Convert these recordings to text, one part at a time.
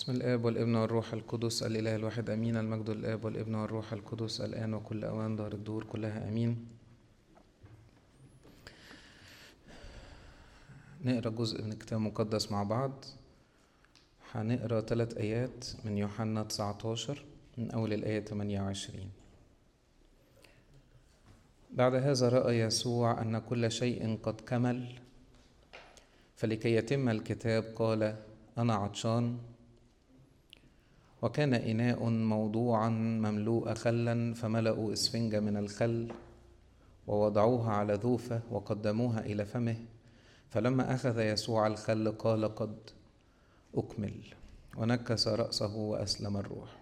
بسم الآب والابن والروح القدس الإله الواحد أمين المجد للآب والابن والروح القدس الآن وكل أوان دار الدور كلها أمين نقرأ جزء من الكتاب المقدس مع بعض هنقرأ ثلاث آيات من يوحنا 19 من أول الآية 28 بعد هذا رأى يسوع أن كل شيء قد كمل فلكي يتم الكتاب قال أنا عطشان وكان إناء موضوعا مملوء خلا فملأوا إسفنجة من الخل ووضعوها على ذوفة وقدموها إلى فمه فلما أخذ يسوع الخل قال قد أكمل ونكس رأسه وأسلم الروح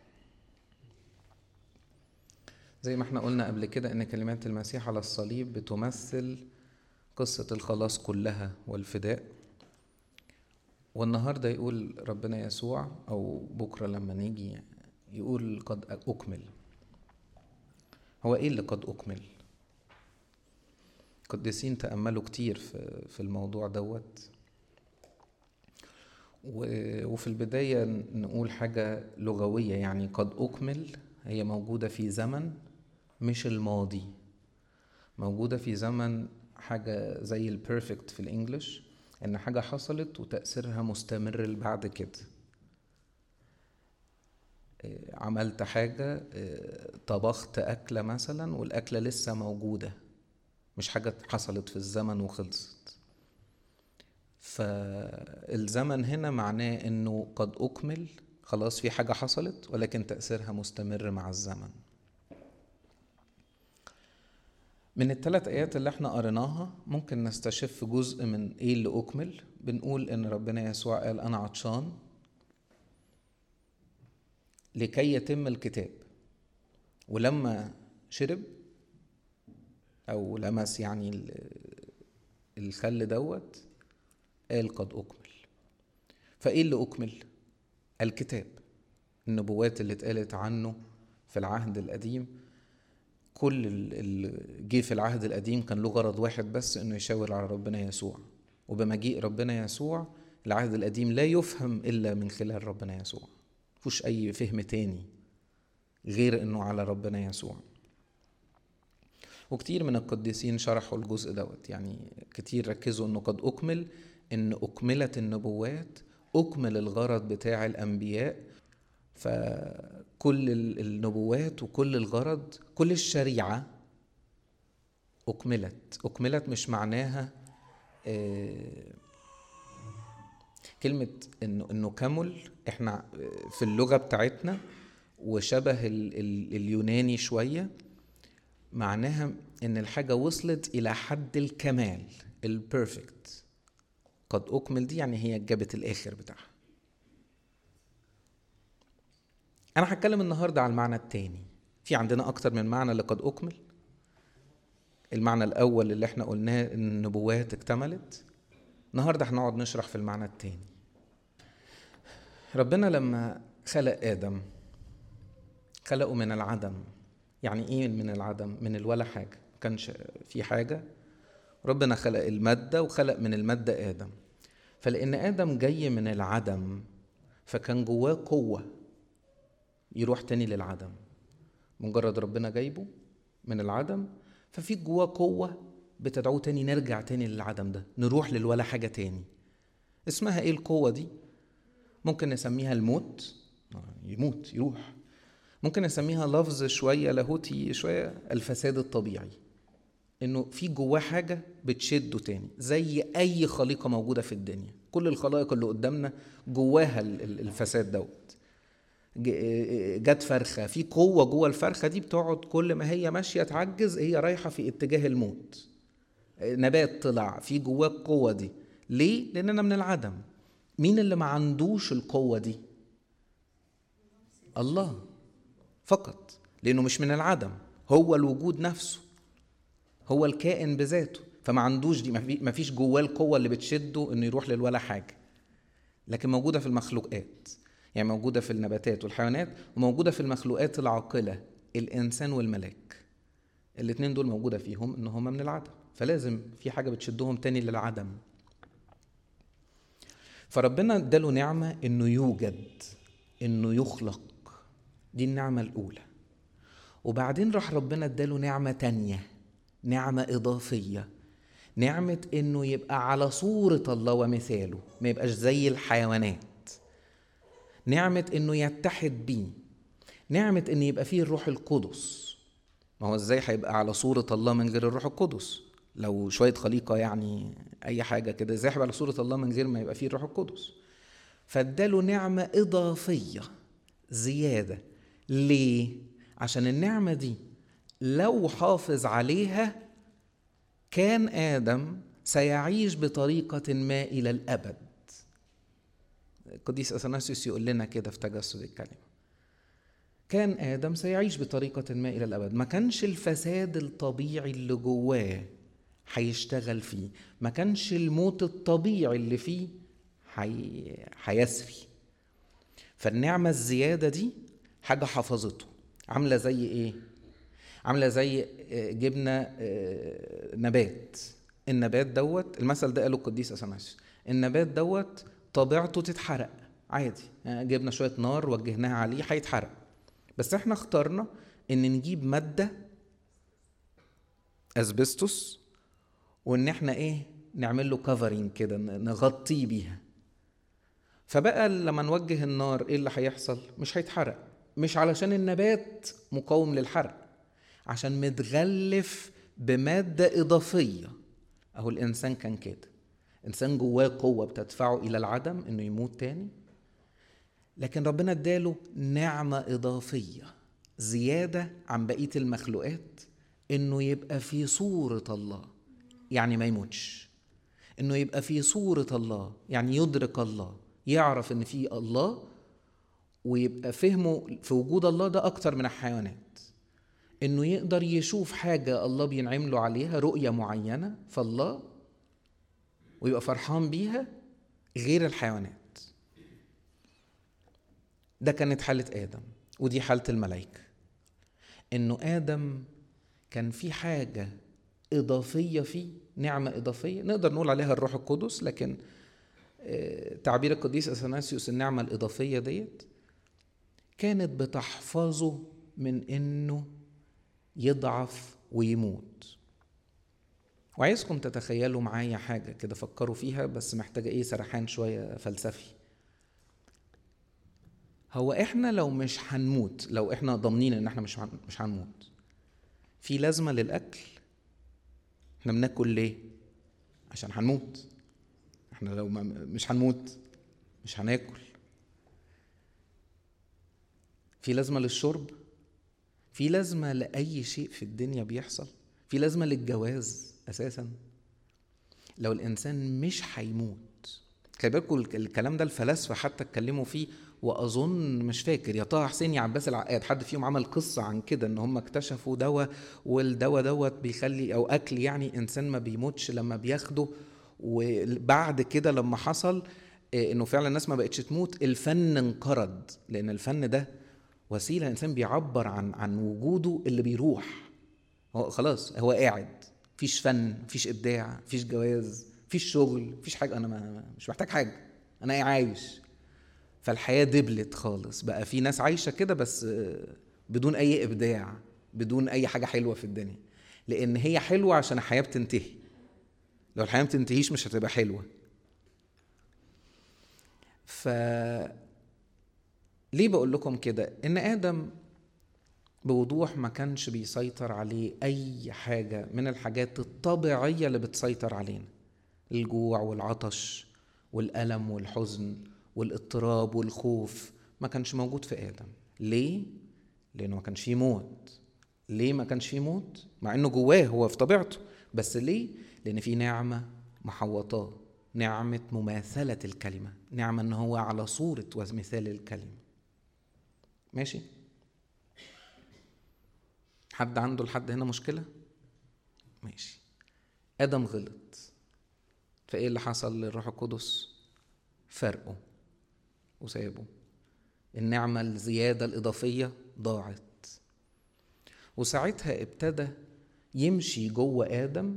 زي ما احنا قلنا قبل كده ان كلمات المسيح على الصليب بتمثل قصة الخلاص كلها والفداء والنهارده يقول ربنا يسوع او بكره لما نيجي يقول قد اكمل هو ايه اللي قد اكمل قديسين تاملوا كتير في في الموضوع دوت وفي البدايه نقول حاجه لغويه يعني قد اكمل هي موجوده في زمن مش الماضي موجوده في زمن حاجه زي البيرفكت في الانجليش ان حاجه حصلت وتاثيرها مستمر بعد كده عملت حاجه طبخت اكله مثلا والاكله لسه موجوده مش حاجه حصلت في الزمن وخلصت فالزمن هنا معناه انه قد اكمل خلاص في حاجه حصلت ولكن تاثيرها مستمر مع الزمن من الثلاث آيات اللي احنا قريناها ممكن نستشف جزء من ايه اللي أكمل بنقول إن ربنا يسوع قال أنا عطشان لكي يتم الكتاب ولما شرب أو لمس يعني الخل دوت قال قد أكمل فإيه اللي أكمل؟ الكتاب النبوات اللي اتقالت عنه في العهد القديم كل اللي جه في العهد القديم كان له غرض واحد بس انه يشاور على ربنا يسوع وبمجيء ربنا يسوع العهد القديم لا يفهم الا من خلال ربنا يسوع مفيش اي فهم تاني غير انه على ربنا يسوع وكتير من القديسين شرحوا الجزء دوت يعني كتير ركزوا انه قد اكمل ان اكملت النبوات اكمل الغرض بتاع الانبياء فكل النبوات وكل الغرض كل الشريعة أكملت أكملت مش معناها كلمة إنه إنه كمل إحنا في اللغة بتاعتنا وشبه ال ال اليوناني شوية معناها إن الحاجة وصلت إلى حد الكمال البيرفكت قد أكمل دي يعني هي جابت الآخر بتاعها أنا هتكلم النهاردة على المعنى التاني في عندنا أكتر من معنى لقد أكمل المعنى الأول اللي احنا قلناه إن النبوات اكتملت النهاردة هنقعد نشرح في المعنى التاني ربنا لما خلق آدم خلقه من العدم يعني إيه من العدم؟ من الولا حاجة ما كانش في حاجة ربنا خلق المادة وخلق من المادة آدم فلأن آدم جاي من العدم فكان جواه قوة يروح تاني للعدم مجرد ربنا جايبه من العدم ففي جواه قوة بتدعوه تاني نرجع تاني للعدم ده نروح للولا حاجة تاني اسمها ايه القوة دي ممكن نسميها الموت يموت يروح ممكن نسميها لفظ شوية لاهوتي شوية الفساد الطبيعي انه في جواه حاجة بتشده تاني زي اي خليقة موجودة في الدنيا كل الخلائق اللي قدامنا جواها الفساد دوت جت فرخة في قوة جوه الفرخة دي بتقعد كل ما هي ماشية تعجز هي رايحة في اتجاه الموت نبات طلع في جواه القوة دي ليه؟ لأننا من العدم مين اللي ما عندوش القوة دي؟ الله فقط لأنه مش من العدم هو الوجود نفسه هو الكائن بذاته فما عندوش دي ما فيش جواه القوة اللي بتشده انه يروح للولا حاجة لكن موجودة في المخلوقات يعني موجودة في النباتات والحيوانات وموجودة في المخلوقات العاقلة الإنسان والملاك الاتنين دول موجودة فيهم إن هما من العدم فلازم في حاجة بتشدهم تاني للعدم فربنا اداله نعمة إنه يوجد انه يخلق دي النعمة الأولى وبعدين راح ربنا اداله نعمة تانية نعمة إضافية نعمة إنه يبقى على صورة الله ومثاله ما يبقاش زي الحيوانات نعمة إنه يتحد بيه نعمة إن يبقى فيه الروح القدس ما هو إزاي هيبقى على صورة الله من غير الروح القدس لو شوية خليقة يعني أي حاجة كده إزاي هيبقى على صورة الله من غير ما يبقى فيه الروح القدس فاداله نعمة إضافية زيادة ليه؟ عشان النعمة دي لو حافظ عليها كان آدم سيعيش بطريقة ما إلى الأبد القديس أثناسيوس يقول لنا كده في تجسد الكلمة كان آدم سيعيش بطريقة ما إلى الأبد ما كانش الفساد الطبيعي اللي جواه هيشتغل فيه ما كانش الموت الطبيعي اللي فيه هيسري فالنعمة الزيادة دي حاجة حفظته عاملة زي إيه؟ عاملة زي جبنا نبات النبات دوت المثل ده قاله القديس أثناسيوس النبات دوت طبيعته تتحرق عادي يعني جبنا شوية نار وجهناها عليه هيتحرق بس احنا اخترنا ان نجيب مادة اسبستوس وان احنا ايه نعمل له كفرنج كده نغطيه بيها فبقى لما نوجه النار ايه اللي هيحصل مش هيتحرق مش علشان النبات مقاوم للحرق عشان متغلف بمادة إضافية أهو الإنسان كان كده إنسان جواه قوة بتدفعه إلى العدم إنه يموت تاني لكن ربنا اداله نعمة إضافية زيادة عن بقية المخلوقات إنه يبقى في صورة الله يعني ما يموتش إنه يبقى في صورة الله يعني يدرك الله يعرف إن في الله ويبقى فهمه في وجود الله ده أكتر من الحيوانات إنه يقدر يشوف حاجة الله بينعم له عليها رؤية معينة فالله ويبقى فرحان بيها غير الحيوانات ده كانت حالة آدم ودي حالة الملائكة إنه آدم كان في حاجة إضافية فيه نعمة إضافية نقدر نقول عليها الروح القدس لكن تعبير القديس أثناسيوس النعمة الإضافية ديت كانت بتحفظه من إنه يضعف ويموت وعايزكم تتخيلوا معايا حاجة كده فكروا فيها بس محتاجة ايه سرحان شوية فلسفي هو احنا لو مش هنموت لو احنا ضامنين ان احنا مش مش هنموت في لازمة للأكل احنا بناكل ليه عشان هنموت احنا لو ما مش هنموت مش هناكل في لازمة للشرب في لازمة لأي شيء في الدنيا بيحصل في لازمة للجواز أساسا لو الإنسان مش هيموت خلي بالكم الكلام ده الفلاسفة حتى اتكلموا فيه وأظن مش فاكر يا طه حسين يا عباس العقاد حد فيهم عمل قصة عن كده إن هم اكتشفوا دواء والدواء دوت بيخلي أو أكل يعني إنسان ما بيموتش لما بياخده وبعد كده لما حصل إنه فعلا الناس ما بقتش تموت الفن انقرض لأن الفن ده وسيله الانسان بيعبر عن عن وجوده اللي بيروح هو خلاص هو قاعد مفيش فن مفيش ابداع مفيش جواز مفيش شغل مفيش حاجه انا ما مش محتاج حاجه انا عايش فالحياه دبلت خالص بقى في ناس عايشه كده بس بدون اي ابداع بدون اي حاجه حلوه في الدنيا لان هي حلوه عشان الحياه بتنتهي لو الحياه ما بتنتهيش مش هتبقى حلوه ف ليه بقول لكم كده ان ادم بوضوح ما كانش بيسيطر عليه اي حاجه من الحاجات الطبيعيه اللي بتسيطر علينا الجوع والعطش والالم والحزن والاضطراب والخوف ما كانش موجود في ادم ليه لانه ما كانش فيه موت ليه ما كانش فيه موت مع انه جواه هو في طبيعته بس ليه لان في نعمه محوطاه نعمه مماثله الكلمه نعمه ان هو على صوره ومثال الكلمه ماشي حد عنده لحد هنا مشكلة ماشي آدم غلط فإيه اللي حصل للروح القدس فرقه وسابه النعمة الزيادة الإضافية ضاعت وساعتها ابتدى يمشي جوه آدم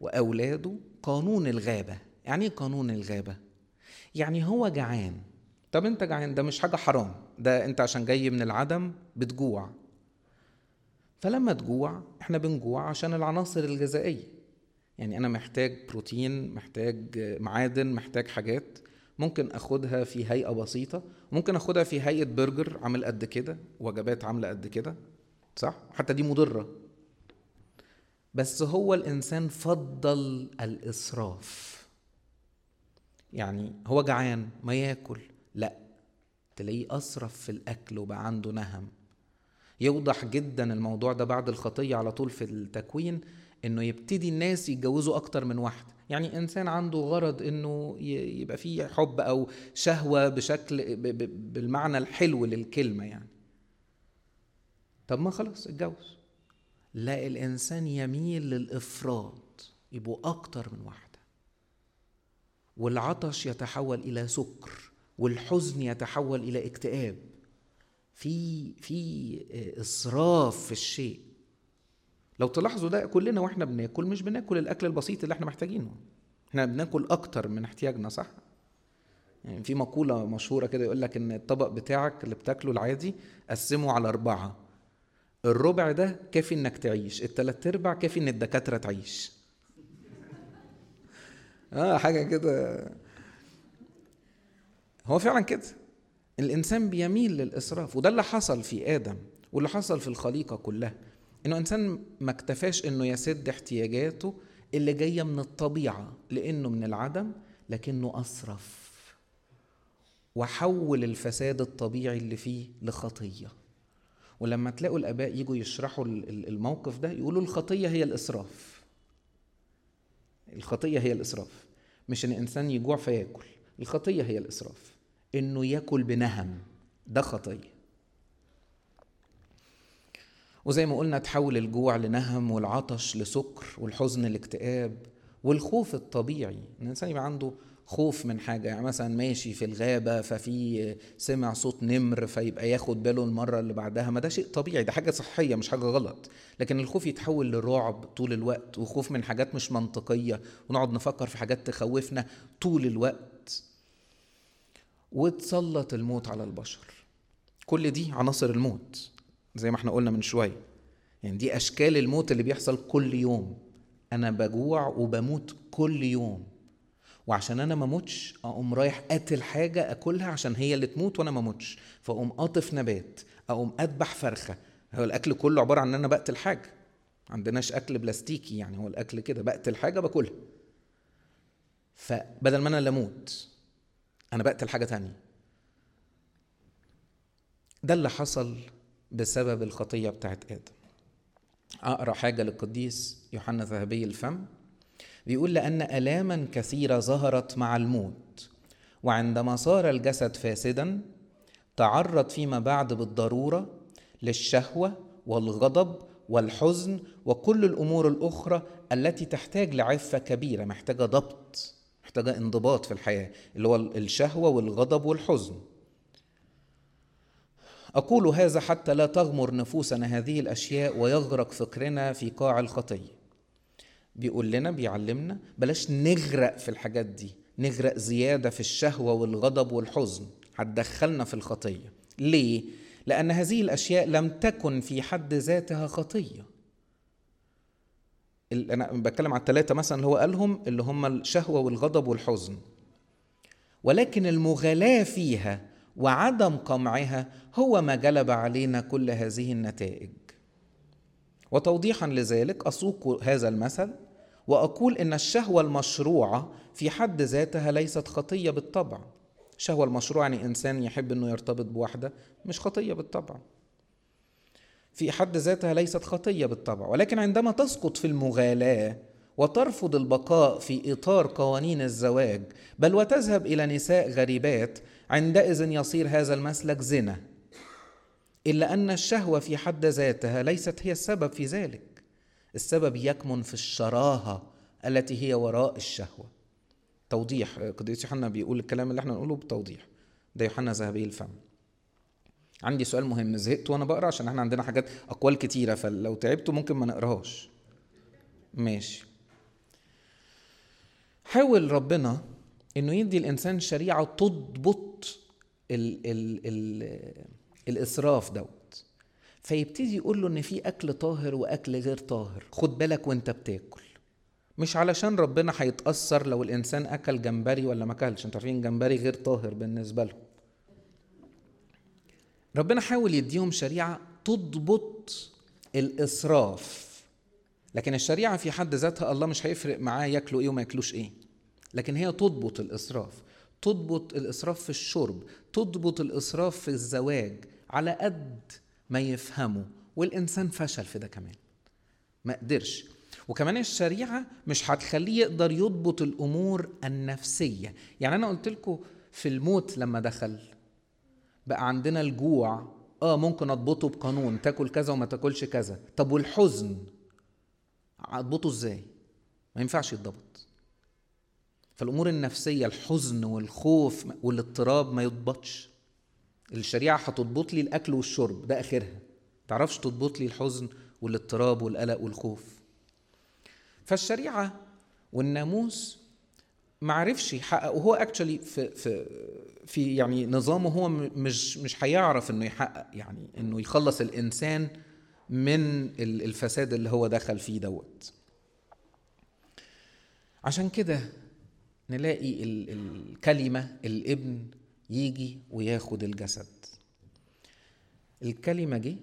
وأولاده قانون الغابة يعني إيه قانون الغابة؟ يعني هو جعان طب انت جعان ده مش حاجه حرام ده انت عشان جاي من العدم بتجوع فلما تجوع احنا بنجوع عشان العناصر الغذائيه يعني انا محتاج بروتين محتاج معادن محتاج حاجات ممكن اخدها في هيئه بسيطه ممكن اخدها في هيئه برجر عامل قد كده وجبات عامله قد كده صح حتى دي مضره بس هو الانسان فضل الاسراف يعني هو جعان ما ياكل لا تلاقيه اسرف في الاكل وبقى عنده نهم يوضح جدا الموضوع ده بعد الخطيه على طول في التكوين انه يبتدي الناس يتجوزوا اكتر من واحده يعني انسان عنده غرض انه يبقى فيه حب او شهوه بشكل بالمعنى الحلو للكلمه يعني طب ما خلاص اتجوز لا الانسان يميل للافراط يبقوا اكتر من واحده والعطش يتحول الى سكر والحزن يتحول الى اكتئاب في في اسراف في الشيء لو تلاحظوا ده كلنا واحنا بناكل مش بناكل الاكل البسيط اللي احنا محتاجينه احنا بناكل اكتر من احتياجنا صح يعني في مقولة مشهورة كده يقول لك ان الطبق بتاعك اللي بتاكله العادي قسمه على أربعة الربع ده كافي انك تعيش التلات ارباع كافي ان الدكاترة تعيش اه حاجة كده هو فعلا كده الانسان بيميل للاسراف وده اللي حصل في ادم واللي حصل في الخليقة كلها انه انسان ما اكتفاش انه يسد احتياجاته اللي جايه من الطبيعه لانه من العدم لكنه اسرف وحول الفساد الطبيعي اللي فيه لخطيه ولما تلاقوا الاباء يجوا يشرحوا الموقف ده يقولوا الخطيه هي الاسراف الخطيه هي الاسراف مش ان الانسان يجوع فياكل الخطيه هي الاسراف انه ياكل بنهم ده خطيه وزي ما قلنا تحول الجوع لنهم والعطش لسكر والحزن لاكتئاب والخوف الطبيعي ان الانسان يبقى عنده خوف من حاجه يعني مثلا ماشي في الغابه ففي سمع صوت نمر فيبقى ياخد باله المره اللي بعدها ما ده شيء طبيعي ده حاجه صحيه مش حاجه غلط لكن الخوف يتحول لرعب طول الوقت وخوف من حاجات مش منطقيه ونقعد نفكر في حاجات تخوفنا طول الوقت وتسلط الموت على البشر كل دي عناصر الموت زي ما احنا قلنا من شويه يعني دي اشكال الموت اللي بيحصل كل يوم انا بجوع وبموت كل يوم وعشان انا ما اموتش اقوم رايح قاتل حاجه اكلها عشان هي اللي تموت وانا ما اموتش فاقوم قاطف نبات اقوم اذبح فرخه هو الاكل كله عباره عن ان انا بقتل حاجه عندناش اكل بلاستيكي يعني هو الاكل كده بقتل حاجه باكلها فبدل ما انا اللي اموت انا بقتل حاجه تانية ده اللي حصل بسبب الخطيه بتاعت ادم اقرا حاجه للقديس يوحنا ذهبي الفم بيقول لان الاما كثيره ظهرت مع الموت وعندما صار الجسد فاسدا تعرض فيما بعد بالضروره للشهوه والغضب والحزن وكل الامور الاخرى التي تحتاج لعفه كبيره محتاجه ضبط محتاجه انضباط في الحياه اللي هو الشهوه والغضب والحزن أقول هذا حتى لا تغمر نفوسنا هذه الأشياء ويغرق فكرنا في قاع الخطية بيقول لنا بيعلمنا بلاش نغرق في الحاجات دي نغرق زيادة في الشهوة والغضب والحزن هتدخلنا في الخطية ليه؟ لأن هذه الأشياء لم تكن في حد ذاتها خطية أنا بتكلم على الثلاثة مثلا اللي هو قالهم اللي هم الشهوة والغضب والحزن ولكن المغالاة فيها وعدم قمعها هو ما جلب علينا كل هذه النتائج وتوضيحا لذلك اسوق هذا المثل واقول ان الشهوه المشروعه في حد ذاتها ليست خطيه بالطبع الشهوه المشروعه يعني انسان يحب انه يرتبط بواحده مش خطيه بالطبع في حد ذاتها ليست خطيه بالطبع ولكن عندما تسقط في المغالاه وترفض البقاء في اطار قوانين الزواج بل وتذهب الى نساء غريبات عندئذ يصير هذا المسلك زنا الا ان الشهوه في حد ذاتها ليست هي السبب في ذلك السبب يكمن في الشراهه التي هي وراء الشهوه توضيح قديس يوحنا بيقول الكلام اللي احنا نقوله بتوضيح ده يوحنا ذهبي الفم عندي سؤال مهم زهقت وانا بقرا عشان احنا عندنا حاجات اقوال كتيره فلو تعبتوا ممكن ما نقراهاش ماشي حاول ربنا انه يدي الانسان شريعه تضبط ال ال ال الاسراف دوت فيبتدي يقول له ان في اكل طاهر واكل غير طاهر خد بالك وانت بتاكل مش علشان ربنا هيتاثر لو الانسان اكل جمبري ولا ما اكلش انتوا عارفين جمبري غير طاهر بالنسبه له ربنا حاول يديهم شريعه تضبط الاسراف لكن الشريعه في حد ذاتها الله مش هيفرق معاه ياكلوا ايه وما ياكلوش ايه لكن هي تضبط الاسراف تضبط الاسراف في الشرب تضبط الاسراف في الزواج على قد ما يفهموا والانسان فشل في ده كمان ما قدرش وكمان الشريعه مش هتخليه يقدر يضبط الامور النفسيه يعني انا قلت لكم في الموت لما دخل بقى عندنا الجوع اه ممكن اضبطه بقانون تاكل كذا وما تاكلش كذا طب والحزن اضبطه ازاي ما ينفعش يتضبط فالامور النفسيه الحزن والخوف والاضطراب ما يضبطش الشريعه هتضبط لي الاكل والشرب ده اخرها تعرفش تضبط لي الحزن والاضطراب والقلق والخوف فالشريعه والناموس ما عرفش يحقق وهو اكشولي في في في يعني نظامه هو مش مش هيعرف انه يحقق يعني انه يخلص الانسان من الفساد اللي هو دخل فيه دوت عشان كده نلاقي الكلمه الابن يجي وياخد الجسد الكلمه جه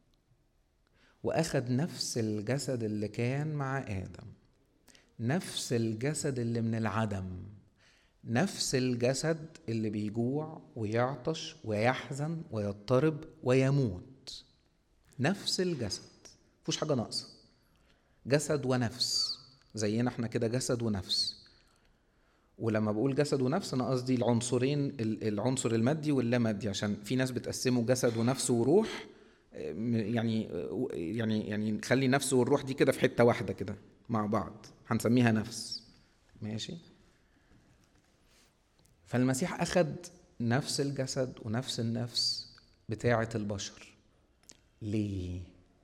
واخد نفس الجسد اللي كان مع ادم نفس الجسد اللي من العدم نفس الجسد اللي بيجوع ويعطش ويحزن ويضطرب ويموت نفس الجسد مفيش حاجه ناقصه جسد ونفس زينا احنا كده جسد ونفس ولما بقول جسد ونفس انا قصدي العنصرين العنصر المادي واللامادي عشان في ناس بتقسمه جسد ونفس وروح يعني يعني يعني نخلي نفس والروح دي كده في حته واحده كده مع بعض هنسميها نفس ماشي فالمسيح اخد نفس الجسد ونفس النفس بتاعه البشر ليه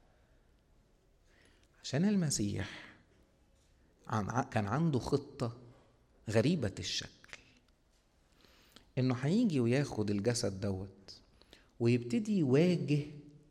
عشان المسيح كان عنده خطه غريبه الشكل انه هيجي وياخد الجسد دوت ويبتدي يواجه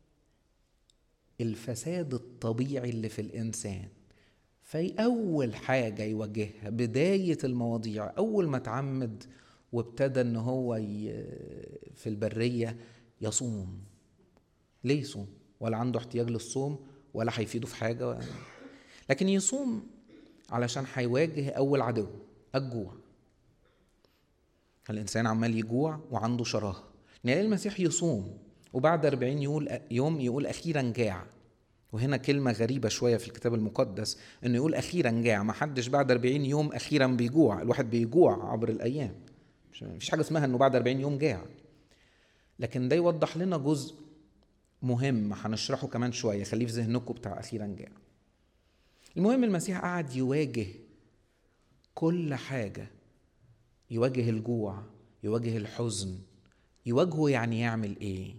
الفساد الطبيعي اللي في الانسان في أول حاجة يواجهها بداية المواضيع أول ما اتعمد وابتدى إن هو في البرية يصوم ليه يصوم؟ ولا عنده احتياج للصوم ولا هيفيده في حاجة لكن يصوم علشان هيواجه أول عدو الجوع الإنسان عمال يجوع وعنده شراهة يعني المسيح يصوم وبعد 40 يوم يقول أخيرا جاع وهنا كلمة غريبة شوية في الكتاب المقدس انه يقول اخيرا جاع ما حدش بعد 40 يوم اخيرا بيجوع الواحد بيجوع عبر الايام مفيش حاجة اسمها انه بعد 40 يوم جاع لكن ده يوضح لنا جزء مهم هنشرحه كمان شوية خليه في ذهنكم بتاع اخيرا جاع المهم المسيح قعد يواجه كل حاجة يواجه الجوع يواجه الحزن يواجهه يعني يعمل ايه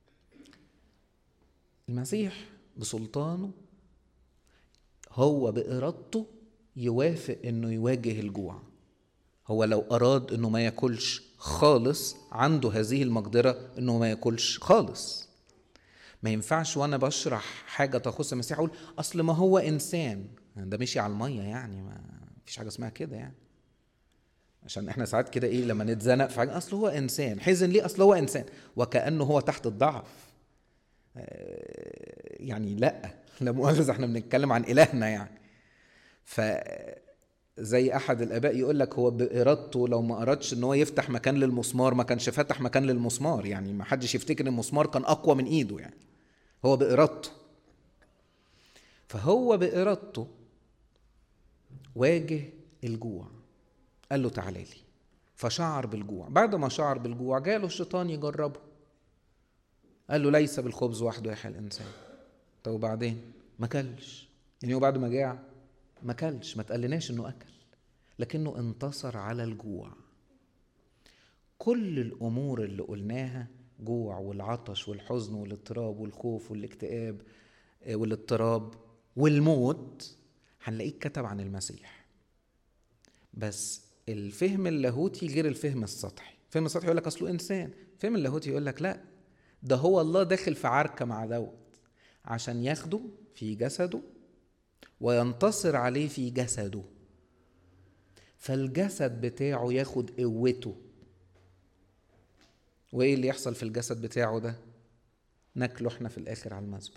المسيح بسلطانه هو بإرادته يوافق انه يواجه الجوع هو لو اراد انه ما ياكلش خالص عنده هذه المقدرة انه ما ياكلش خالص ما ينفعش وانا بشرح حاجة تخص المسيح اقول اصل ما هو انسان ده مشي على المية يعني ما فيش حاجة اسمها كده يعني عشان احنا ساعات كده ايه لما نتزنق في حاجة اصل هو انسان حزن ليه اصل هو انسان وكأنه هو تحت الضعف يعني لا لا مؤاخذة احنا بنتكلم عن إلهنا يعني ف زي احد الاباء يقول لك هو بارادته لو ما ارادش ان هو يفتح مكان للمسمار ما كانش فتح مكان للمسمار يعني ما حدش يفتكر ان المسمار كان اقوى من ايده يعني هو بارادته فهو بارادته واجه الجوع قال له تعالى لي فشعر بالجوع بعد ما شعر بالجوع جاله الشيطان يجربه قال له ليس بالخبز وحده يحيى الانسان طب وبعدين ما كلش يعني هو بعد ما جاع ما كلش ما تقلناش انه اكل لكنه انتصر على الجوع كل الامور اللي قلناها جوع والعطش والحزن والاضطراب والخوف والاكتئاب والاضطراب والموت هنلاقيه كتب عن المسيح بس الفهم اللاهوتي غير الفهم السطحي فهم السطحي يقول لك اصله انسان فهم اللاهوتي يقول لك لا ده هو الله داخل في عركه مع دوت عشان ياخده في جسده وينتصر عليه في جسده فالجسد بتاعه ياخد قوته وايه اللي يحصل في الجسد بتاعه ده ناكله احنا في الاخر على المذبح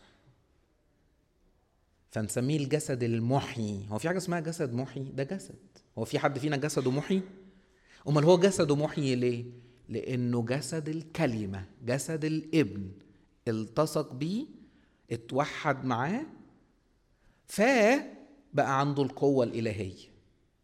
فنسميه الجسد المحيي هو في حاجه اسمها جسد محيي ده جسد هو في حد فينا جسده محيي امال هو جسده محيي ليه لانه جسد الكلمه جسد الابن التصق بيه اتوحد معاه فبقى عنده القوه الالهيه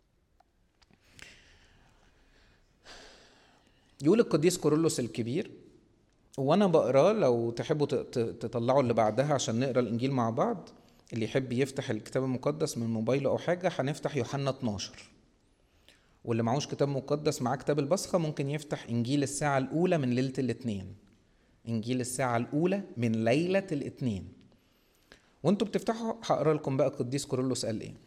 يقول القديس كورولوس الكبير وانا بقراه لو تحبوا تطلعوا اللي بعدها عشان نقرا الانجيل مع بعض اللي يحب يفتح الكتاب المقدس من موبايله او حاجه هنفتح يوحنا 12 واللي معهوش كتاب مقدس معاه كتاب البصخه ممكن يفتح انجيل الساعه الاولى من ليله الاثنين انجيل الساعه الاولى من ليله الاثنين وانتوا بتفتحوا هقرا لكم بقى القديس كورولوس قال ايه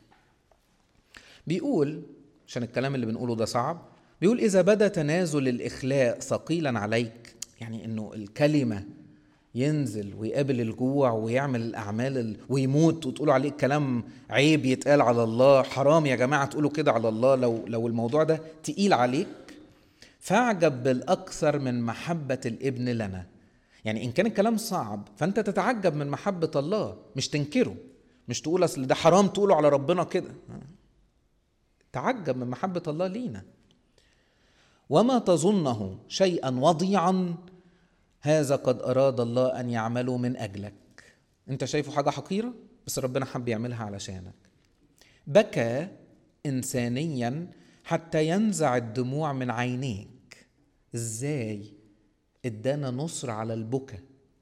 بيقول عشان الكلام اللي بنقوله ده صعب بيقول إذا بدا تنازل الإخلاء ثقيلا عليك يعني إنه الكلمة ينزل ويقابل الجوع ويعمل الأعمال ال... ويموت وتقولوا عليه كلام عيب يتقال على الله حرام يا جماعة تقولوا كده على الله لو لو الموضوع ده تقيل عليك فاعجب بالأكثر من محبة الابن لنا يعني إن كان الكلام صعب فأنت تتعجب من محبة الله مش تنكره مش تقول أصل ده حرام تقوله على ربنا كده تعجب من محبة الله لينا وما تظنه شيئا وضيعا هذا قد اراد الله ان يعمله من اجلك انت شايفه حاجه حقيره بس ربنا حب يعملها علشانك بكى انسانيا حتى ينزع الدموع من عينيك ازاي ادانا نصر على البكا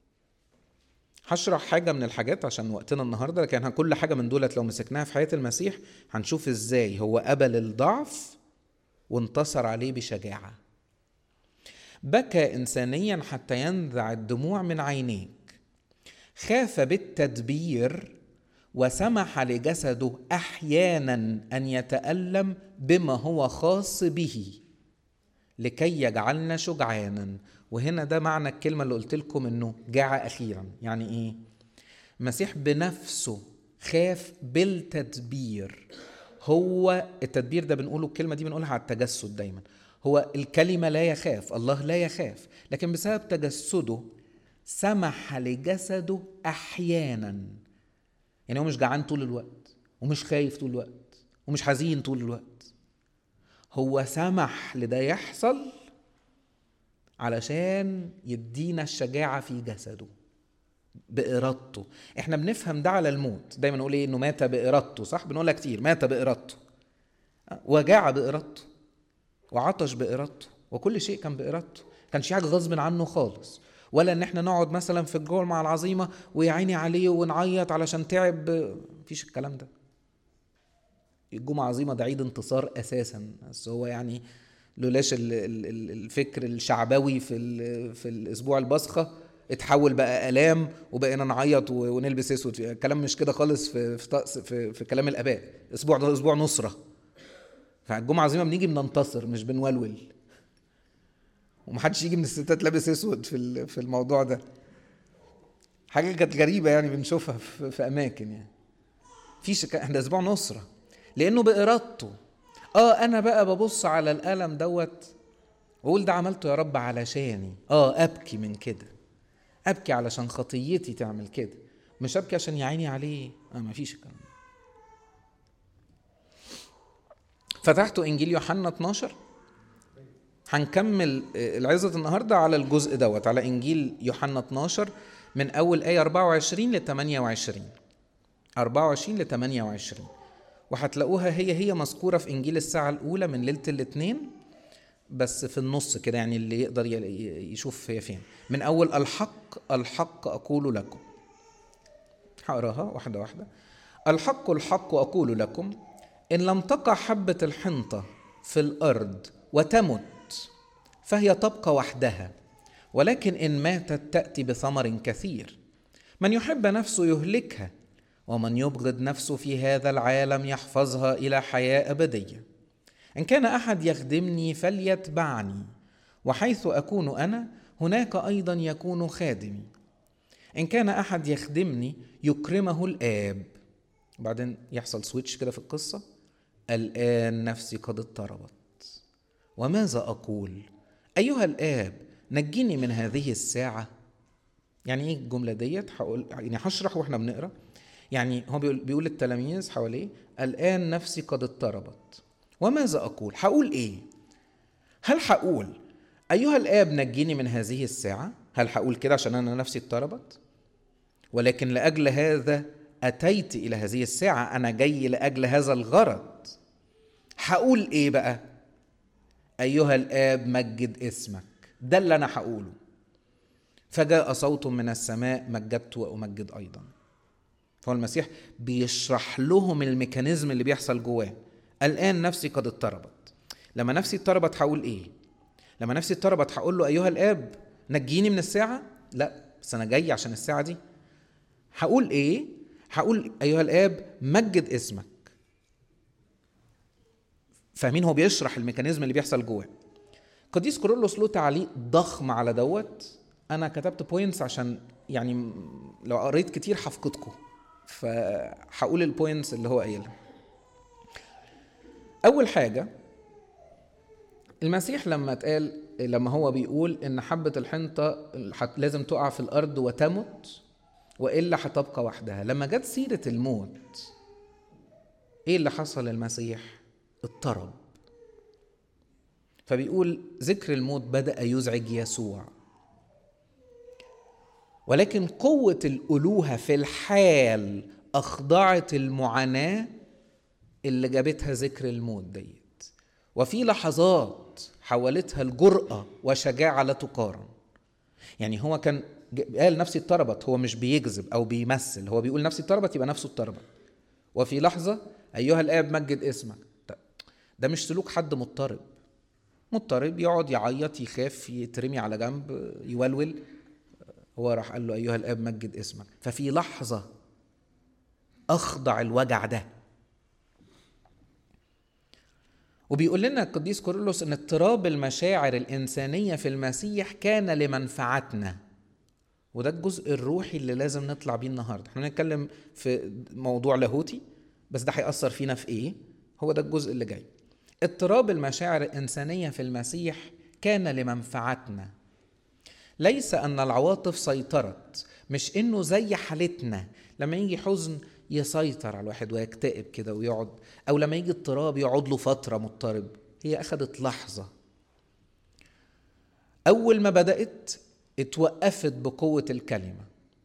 هشرح حاجة من الحاجات عشان وقتنا النهاردة لكن كل حاجة من دولت لو مسكناها في حياة المسيح هنشوف ازاي هو قبل الضعف وانتصر عليه بشجاعه بكى انسانيا حتى ينزع الدموع من عينيك خاف بالتدبير وسمح لجسده احيانا ان يتالم بما هو خاص به لكي يجعلنا شجعانا وهنا ده معنى الكلمه اللي قلت لكم انه جاع اخيرا يعني ايه المسيح بنفسه خاف بالتدبير هو التدبير ده بنقوله الكلمه دي بنقولها على التجسد دايما هو الكلمه لا يخاف الله لا يخاف لكن بسبب تجسده سمح لجسده احيانا يعني هو مش جعان طول الوقت ومش خايف طول الوقت ومش حزين طول الوقت هو سمح لده يحصل علشان يدينا الشجاعه في جسده بإرادته احنا بنفهم ده على الموت دايما نقول ايه انه مات بإرادته صح بنقولها كتير مات بإرادته وجاع بإرادته وعطش بإرادته وكل شيء كان بإرادته كانش في حاجة غصب عنه خالص ولا ان احنا نقعد مثلا في الجمعة العظيمة ويا عيني عليه ونعيط علشان تعب مفيش الكلام ده الجمعة العظيمة ده عيد انتصار اساسا بس هو يعني لولاش الفكر الشعبوي في في الاسبوع البصخه اتحول بقى الام وبقينا نعيط ونلبس اسود الكلام مش كده خالص في في, طقس في في كلام الاباء اسبوع ده اسبوع نصره فالجمعه العظيمه بنيجي بننتصر مش بنولول ومحدش يجي من الستات لابس اسود في في الموضوع ده حاجه كانت غريبه يعني بنشوفها في, في اماكن يعني فيش احنا اسبوع نصره لانه بارادته اه انا بقى ببص على الالم دوت واقول ده عملته يا رب علشاني اه ابكي من كده ابكي علشان خطيتي تعمل كده مش ابكي عشان يعيني عليه اه ما فيش الكلام فتحتوا انجيل يوحنا 12 هنكمل العظة النهاردة على الجزء دوت على إنجيل يوحنا 12 من أول آية 24 ل 28 24 ل 28 وهتلاقوها هي هي مذكورة في إنجيل الساعة الأولى من ليلة الاثنين بس في النص كده يعني اللي يقدر يشوف هي فين من أول الحق الحق أقول لكم هقراها واحدة واحدة الحق الحق أقول لكم إن لم تقع حبة الحنطة في الأرض وتمت فهي تبقى وحدها ولكن إن ماتت تأتي بثمر كثير من يحب نفسه يهلكها ومن يبغض نفسه في هذا العالم يحفظها إلى حياة أبدية إن كان أحد يخدمني فليتبعني وحيث اكون انا هناك ايضا يكون خادمي ان كان احد يخدمني يكرمه الاب بعدين يحصل سويتش كده في القصه الان نفسي قد اضطربت وماذا اقول ايها الاب نجني من هذه الساعه يعني ايه الجمله ديت هقول يعني هشرح واحنا بنقرا يعني هو بيقول, بيقول للتلاميذ حواليه الان نفسي قد اضطربت وماذا اقول هقول ايه هل هقول ايها الاب نجني من هذه الساعه هل هقول كده عشان انا نفسي اضطربت ولكن لاجل هذا اتيت الى هذه الساعه انا جاي لاجل هذا الغرض هقول ايه بقى ايها الاب مجد اسمك ده اللي انا هقوله فجاء صوت من السماء مجدت وامجد ايضا هو المسيح بيشرح لهم الميكانيزم اللي بيحصل جواه الان نفسي قد اضطربت لما نفسي اضطربت هقول ايه لما نفسي اضطربت هقول له ايها الاب نجيني من الساعه لا بس انا جاي عشان الساعه دي هقول ايه هقول ايها الاب مجد اسمك فاهمين هو بيشرح الميكانيزم اللي بيحصل جواه قديس كورولوس له تعليق ضخم على دوت انا كتبت بوينتس عشان يعني لو قريت كتير هفقدكم فهقول البوينتس اللي هو قايلها اول حاجه المسيح لما اتقال لما هو بيقول ان حبه الحنطه لازم تقع في الارض وتمت والا هتبقى وحدها لما جت سيره الموت ايه اللي حصل للمسيح اضطرب فبيقول ذكر الموت بدا يزعج يسوع ولكن قوه الالوهه في الحال اخضعت المعاناه اللي جابتها ذكر الموت ديت وفي لحظات حولتها الجرأة وشجاعة لا تقارن يعني هو كان قال نفسي اضطربت هو مش بيكذب أو بيمثل هو بيقول نفسي اضطربت يبقى نفسه اضطربت وفي لحظة أيها الآب مجد اسمك ده مش سلوك حد مضطرب مضطرب يقعد يعيط يخاف يترمي على جنب يولول هو راح قال له أيها الآب مجد اسمك ففي لحظة أخضع الوجع ده وبيقول لنا القديس كورولوس ان اضطراب المشاعر الانسانيه في المسيح كان لمنفعتنا وده الجزء الروحي اللي لازم نطلع بيه النهارده احنا بنتكلم في موضوع لاهوتي بس ده هيأثر فينا في ايه هو ده الجزء اللي جاي اضطراب المشاعر الانسانيه في المسيح كان لمنفعتنا ليس ان العواطف سيطرت مش انه زي حالتنا لما يجي حزن يسيطر على الواحد ويكتئب كده ويقعد او لما يجي اضطراب يقعد له فتره مضطرب هي اخذت لحظه اول ما بدات اتوقفت بقوه الكلمه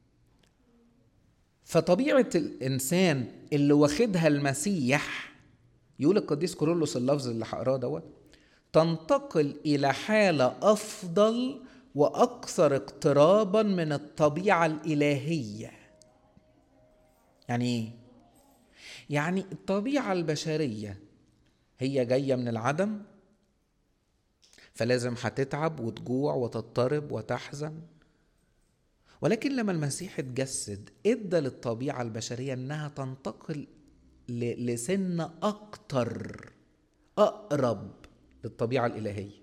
فطبيعه الانسان اللي واخدها المسيح يقول القديس كورولوس اللفظ اللي هقراه دوت تنتقل الى حاله افضل واكثر اقترابا من الطبيعه الالهيه يعني ايه يعني الطبيعه البشريه هي جايه من العدم فلازم هتتعب وتجوع وتضطرب وتحزن ولكن لما المسيح اتجسد ادى للطبيعه البشريه انها تنتقل لسن اكتر اقرب للطبيعه الالهيه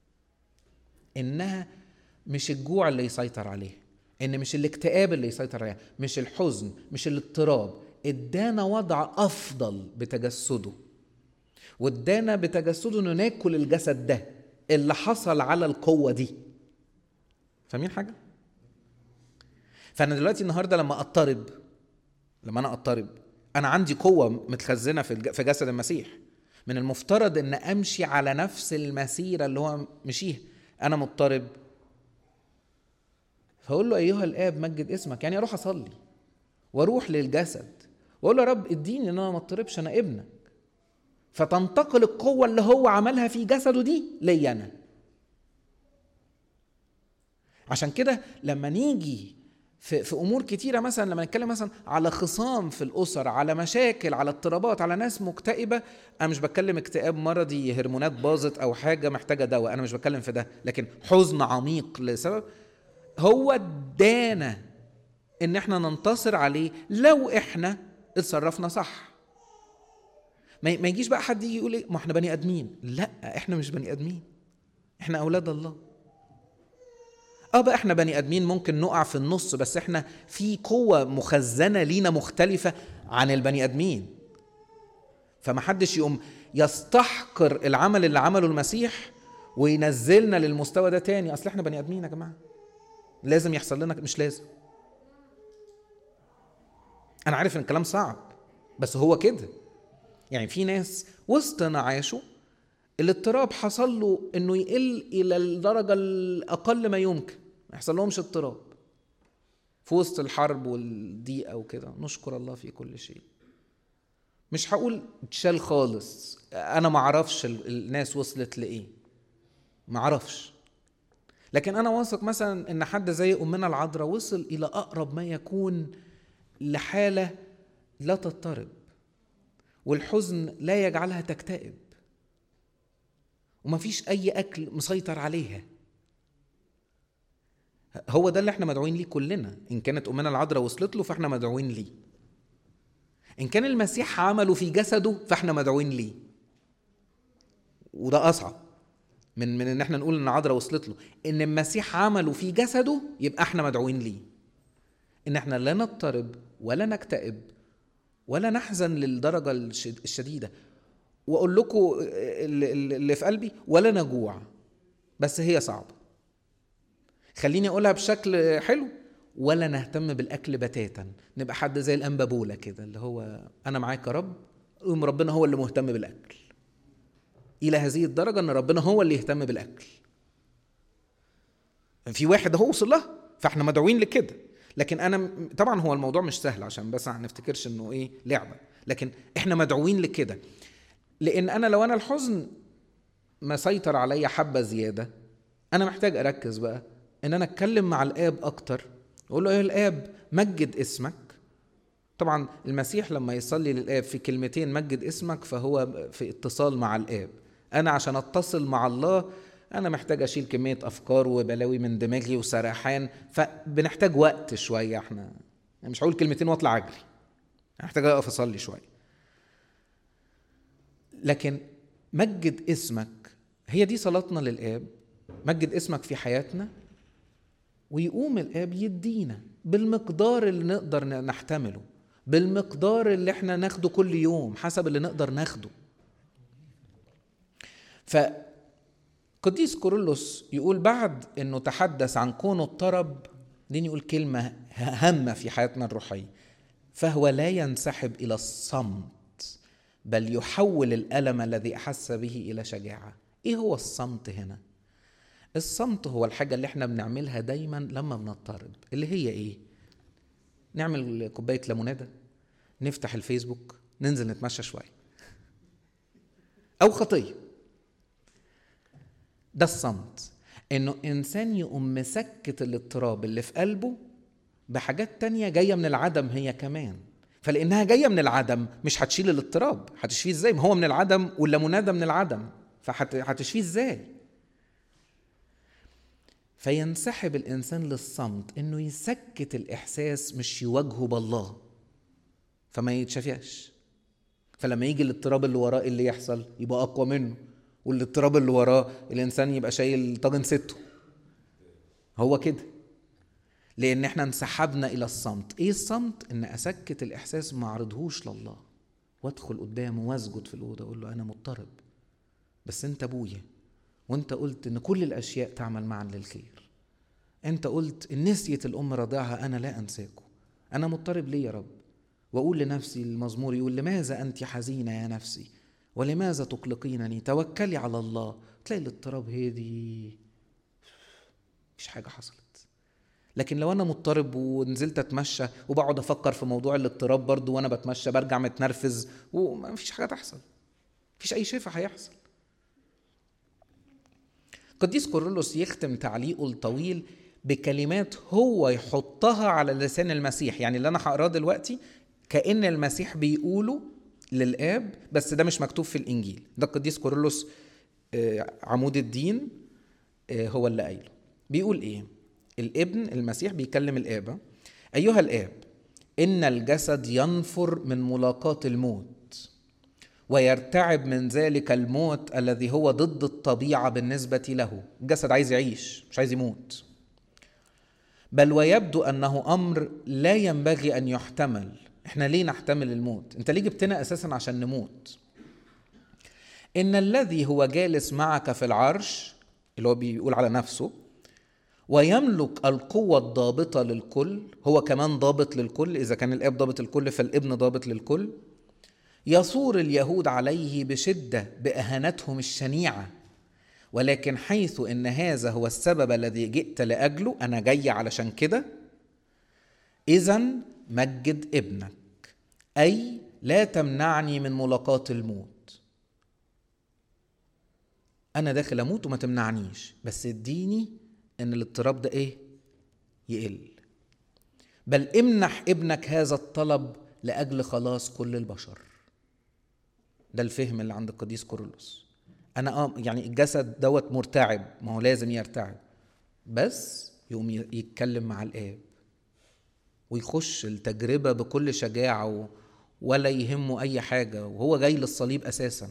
انها مش الجوع اللي يسيطر عليها ان مش الاكتئاب اللي يسيطر عليها مش الحزن مش الاضطراب ادانا وضع افضل بتجسده وادانا بتجسده انه ناكل الجسد ده اللي حصل على القوه دي فاهمين حاجه فانا دلوقتي النهارده لما اضطرب لما انا اضطرب انا عندي قوه متخزنه في في جسد المسيح من المفترض ان امشي على نفس المسيره اللي هو مشيها انا مضطرب فاقول له ايها الاب مجد اسمك يعني اروح اصلي واروح للجسد واقول له يا رب اديني ان انا ما اضطربش انا ابنك فتنتقل القوه اللي هو عملها في جسده دي ليا انا عشان كده لما نيجي في, في امور كتيره مثلا لما نتكلم مثلا على خصام في الاسر على مشاكل على اضطرابات على ناس مكتئبه انا مش بتكلم اكتئاب مرضي هرمونات باظت او حاجه محتاجه دواء انا مش بتكلم في ده لكن حزن عميق لسبب هو ادانا ان احنا ننتصر عليه لو احنا اتصرفنا صح ما يجيش بقى حد يجي يقول ايه ما احنا بني ادمين لا احنا مش بني ادمين احنا اولاد الله اه بقى احنا بني ادمين ممكن نقع في النص بس احنا في قوة مخزنة لينا مختلفة عن البني ادمين فمحدش يقوم يستحقر العمل اللي عمله المسيح وينزلنا للمستوى ده تاني اصل احنا بني ادمين يا جماعه لازم يحصل لنا مش لازم انا عارف ان الكلام صعب بس هو كده يعني في ناس وسط نعاشه الاضطراب حصل له انه يقل الى الدرجه الاقل ما يمكن ما يحصل لهمش اضطراب في وسط الحرب والضيقه وكده نشكر الله في كل شيء مش هقول اتشال خالص انا ما اعرفش الناس وصلت لايه ما اعرفش لكن انا واثق مثلا ان حد زي امنا العذراء وصل الى اقرب ما يكون لحاله لا تضطرب والحزن لا يجعلها تكتئب وما فيش اي اكل مسيطر عليها هو ده اللي احنا مدعوين ليه كلنا ان كانت امنا العذراء وصلت له فاحنا مدعوين ليه ان كان المسيح عمله في جسده فاحنا مدعوين ليه وده اصعب من من ان احنا نقول ان عذراء وصلت له ان المسيح عمله في جسده يبقى احنا مدعوين ليه ان احنا لا نضطرب ولا نكتئب ولا نحزن للدرجه الشديده واقول لكم اللي في قلبي ولا نجوع بس هي صعبه خليني اقولها بشكل حلو ولا نهتم بالاكل بتاتا نبقى حد زي الانبابوله كده اللي هو انا معاك يا رب يقوم ربنا هو اللي مهتم بالاكل الى هذه الدرجه ان ربنا هو اللي يهتم بالاكل في واحد هو وصل لها فاحنا مدعوين لكده لكن انا طبعا هو الموضوع مش سهل عشان بس ما نفتكرش انه ايه لعبه لكن احنا مدعوين لكده لان انا لو انا الحزن مسيطر عليا حبه زياده انا محتاج اركز بقى ان انا اتكلم مع الاب اكتر اقول له يا الاب مجد اسمك طبعا المسيح لما يصلي للاب في كلمتين مجد اسمك فهو في اتصال مع الاب انا عشان اتصل مع الله انا محتاج اشيل كميه افكار وبلاوي من دماغي وسرحان فبنحتاج وقت شويه احنا يعني مش هقول كلمتين واطلع اجري محتاج اقف اصلي شويه لكن مجد اسمك هي دي صلاتنا للاب مجد اسمك في حياتنا ويقوم الاب يدينا بالمقدار اللي نقدر نحتمله بالمقدار اللي احنا ناخده كل يوم حسب اللي نقدر ناخده فقديس كورولوس يقول بعد انه تحدث عن كونه اضطرب دين يقول كلمة هامة في حياتنا الروحية فهو لا ينسحب إلى الصمت بل يحول الألم الذي أحس به إلى شجاعة إيه هو الصمت هنا؟ الصمت هو الحاجة اللي احنا بنعملها دايما لما بنضطرب اللي هي ايه؟ نعمل كوباية ليمونادة نفتح الفيسبوك ننزل نتمشى شوية أو خطية ده الصمت انه انسان يقوم مسكت الاضطراب اللي في قلبه بحاجات تانية جاية من العدم هي كمان فلانها جاية من العدم مش هتشيل الاضطراب هتشفيه ازاي ما هو من العدم والليمونادة من العدم فهتشفيه ازاي فينسحب الانسان للصمت انه يسكت الاحساس مش يواجهه بالله فما يتشافيش فلما يجي الاضطراب اللي وراه اللي يحصل يبقى اقوى منه والاضطراب اللي وراه الانسان يبقى شايل طاجن سته هو كده لان احنا انسحبنا الى الصمت ايه الصمت ان اسكت الاحساس ما اعرضهوش لله وادخل قدامه واسجد في الاوضه اقول له انا مضطرب بس انت ابويا وانت قلت ان كل الاشياء تعمل معا للخير انت قلت ان نسيت الام رضاعها انا لا انساكم انا مضطرب ليه يا رب واقول لنفسي المزمور يقول لماذا انت حزينه يا نفسي ولماذا تقلقينني توكلي على الله تلاقي الاضطراب هادي مفيش حاجه حصلت لكن لو انا مضطرب ونزلت اتمشى وبقعد افكر في موضوع الاضطراب برضو وانا بتمشى برجع متنرفز ومفيش حاجه تحصل مفيش اي شفا هيحصل قديس كورولوس يختم تعليقه الطويل بكلمات هو يحطها على لسان المسيح يعني اللي انا هقراه دلوقتي كان المسيح بيقوله للاب بس ده مش مكتوب في الانجيل ده القديس كورولوس عمود الدين هو اللي قايله بيقول ايه الابن المسيح بيكلم الاب ايها الاب ان الجسد ينفر من ملاقاه الموت ويرتعب من ذلك الموت الذي هو ضد الطبيعه بالنسبه له الجسد عايز يعيش مش عايز يموت بل ويبدو انه امر لا ينبغي ان يحتمل احنا ليه نحتمل الموت انت ليه جبتنا اساسا عشان نموت ان الذي هو جالس معك في العرش اللي هو بيقول على نفسه ويملك القوة الضابطة للكل هو كمان ضابط للكل إذا كان الآب ضابط الكل فالابن ضابط للكل يصور اليهود عليه بشدة بإهانتهم الشنيعة ولكن حيث ان هذا هو السبب الذي جئت لاجله انا جاي علشان كده اذا مجد ابنك اي لا تمنعني من ملاقاة الموت انا داخل اموت وما تمنعنيش بس اديني ان الاضطراب ده ايه يقل بل امنح ابنك هذا الطلب لاجل خلاص كل البشر ده الفهم اللي عند القديس كورولوس انا اه يعني الجسد دوت مرتعب ما هو لازم يرتعب بس يقوم يتكلم مع الاب ويخش التجربة بكل شجاعة ولا يهمه أي حاجة وهو جاي للصليب أساسا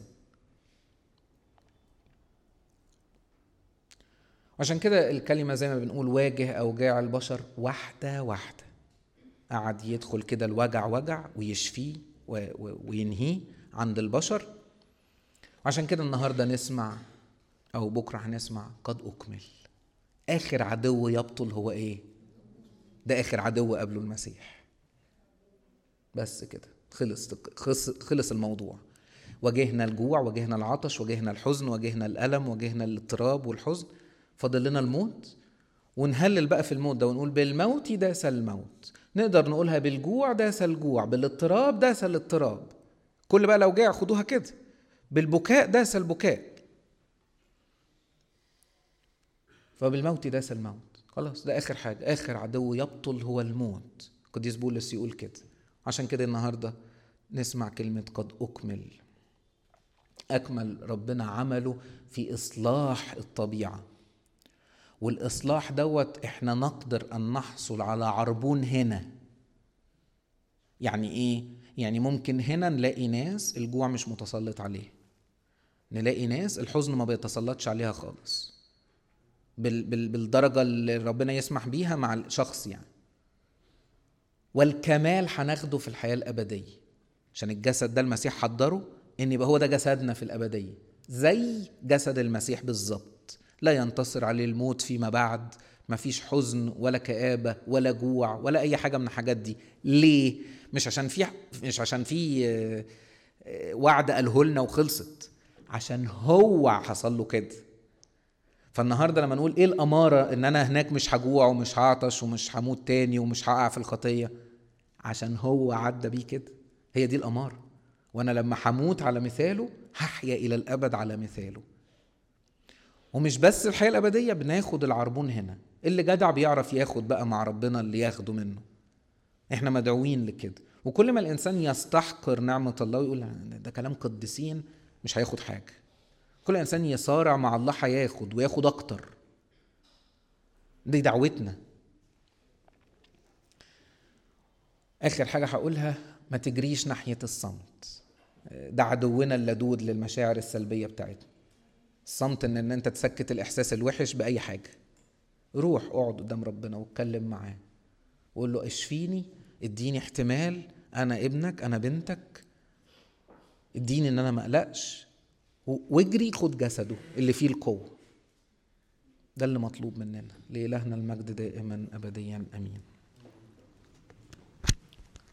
عشان كده الكلمة زي ما بنقول واجه أوجاع البشر واحدة واحدة قعد يدخل كده الوجع وجع ويشفيه وينهيه عند البشر عشان كده النهارده نسمع او بكره هنسمع قد اكمل اخر عدو يبطل هو ايه ده اخر عدو قبله المسيح بس كده خلص خلص الموضوع واجهنا الجوع واجهنا العطش واجهنا الحزن واجهنا الالم واجهنا الاضطراب والحزن فاضل لنا الموت ونهلل بقى في الموت ده ونقول بالموت داس الموت نقدر نقولها بالجوع داس الجوع بالاضطراب داس الاضطراب كل بقى لو جاع خدوها كده بالبكاء داس البكاء فبالموت داس الموت خلاص ده اخر حاجه اخر عدو يبطل هو الموت قديس بولس يقول كده عشان كده النهارده نسمع كلمه قد اكمل اكمل ربنا عمله في اصلاح الطبيعه والاصلاح دوت احنا نقدر ان نحصل على عربون هنا يعني ايه يعني ممكن هنا نلاقي ناس الجوع مش متسلط عليه نلاقي ناس الحزن ما بيتسلطش عليها خالص بال بال بالدرجة اللي ربنا يسمح بيها مع الشخص يعني والكمال هناخده في الحياة الأبدية عشان الجسد ده المسيح حضره إن يبقى هو ده جسدنا في الأبدية زي جسد المسيح بالظبط لا ينتصر عليه الموت فيما بعد مفيش حزن ولا كآبة ولا جوع ولا أي حاجة من الحاجات دي ليه؟ مش عشان في مش عشان في وعد قاله لنا وخلصت عشان هو حصل له كده فالنهارده لما نقول ايه الاماره ان انا هناك مش هجوع ومش هعطش ومش هموت تاني ومش هقع في الخطيه عشان هو عدى بيه كده هي دي الاماره وانا لما هموت على مثاله هحيا الى الابد على مثاله ومش بس الحياه الابديه بناخد العربون هنا اللي جدع بيعرف ياخد بقى مع ربنا اللي ياخده منه احنا مدعوين لكده وكل ما الانسان يستحقر نعمه الله ويقول ده كلام قديسين مش هياخد حاجه كل انسان يصارع مع الله هياخد وياخد اكتر دي دعوتنا اخر حاجه هقولها ما تجريش ناحيه الصمت ده عدونا اللدود للمشاعر السلبيه بتاعتنا الصمت ان, ان انت تسكت الاحساس الوحش باي حاجه روح اقعد قدام ربنا واتكلم معاه وقول له اشفيني اديني احتمال انا ابنك انا بنتك اديني ان انا ما اقلقش واجري خد جسده اللي فيه القوه ده اللي مطلوب مننا لإلهنا المجد دائما ابديا امين